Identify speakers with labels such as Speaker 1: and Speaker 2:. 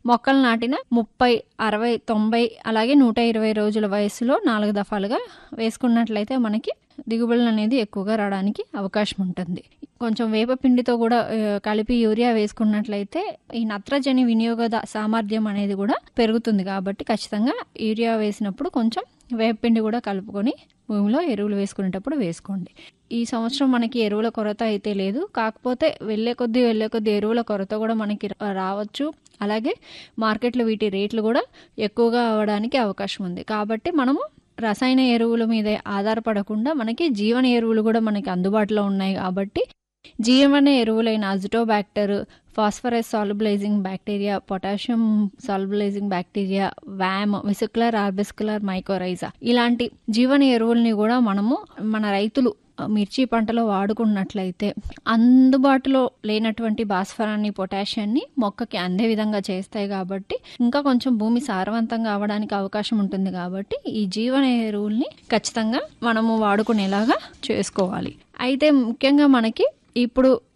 Speaker 1: మొక్కలు నాటిన ముప్పై అరవై తొంభై అలాగే నూట ఇరవై రోజుల వయసులో నాలుగు దఫాలుగా వేసుకున్నట్లయితే మనకి దిగుబడులు అనేది ఎక్కువగా రావడానికి అవకాశం ఉంటుంది కొంచెం వేపపిండితో కూడా ఆ, కలిపి యూరియా వేసుకున్నట్లయితే ఈ నత్రజని వినియోగ ద- సామర్థ్యం అనేది కూడా పెరుగుతుంది కాబట్టి ఖచ్చితంగా యూరియా వేసినప్పుడు కొంచెం వేపపిండి కూడా కలుపుకొని భూమిలో ఎరువులు వేసుకునేటప్పుడు వేసుకోండి ఈ సంవత్సరం మనకి ఎరువుల కొరత అయితే లేదు కాకపోతే వెళ్ళే కొద్దీ వెళ్ళే కొద్దీ ఎరువుల కొరత కూడా మనకి రా- రావచ్చు అలాగే మార్కెట్లో వీటి రేట్లు కూడా ఎక్కువగా అవడానికి అవకాశం ఉంది కాబట్టి మనము రసాయన ఎరువుల మీదే ఆధారపడకుండా మనకి జీవన ఎరువులు కూడా మనకి అందుబాటులో ఉన్నాయి కాబట్టి జీవన ఎరువులైన azotobacter phosphorus solubilizing bacteria potassium solubilizing bacteria VAM vesicular arbuscular mycorrhiza ఇలాంటి జీవన ఎరువుల్ని కూడా మనము మన రైతులు మిర్చి పంటలో వాడుకున్నట్లయితే అందుబాటులో లేనటువంటి భాస్వరాన్ని పొటాషియాన్ని మొక్కకి అందే విధంగా చేస్తాయి కాబట్టి ఇంకా కొంచెం భూమి సారవంతంగా అవడానికి అవకాశం ఉంటుంది కాబట్టి ఈ జీవన ఎరువుల్ని ఖచ్చితంగా మనము వాడుకునేలాగా చేసుకోవాలి అయితే ముఖ్యంగా మనకి ఇప్పుడు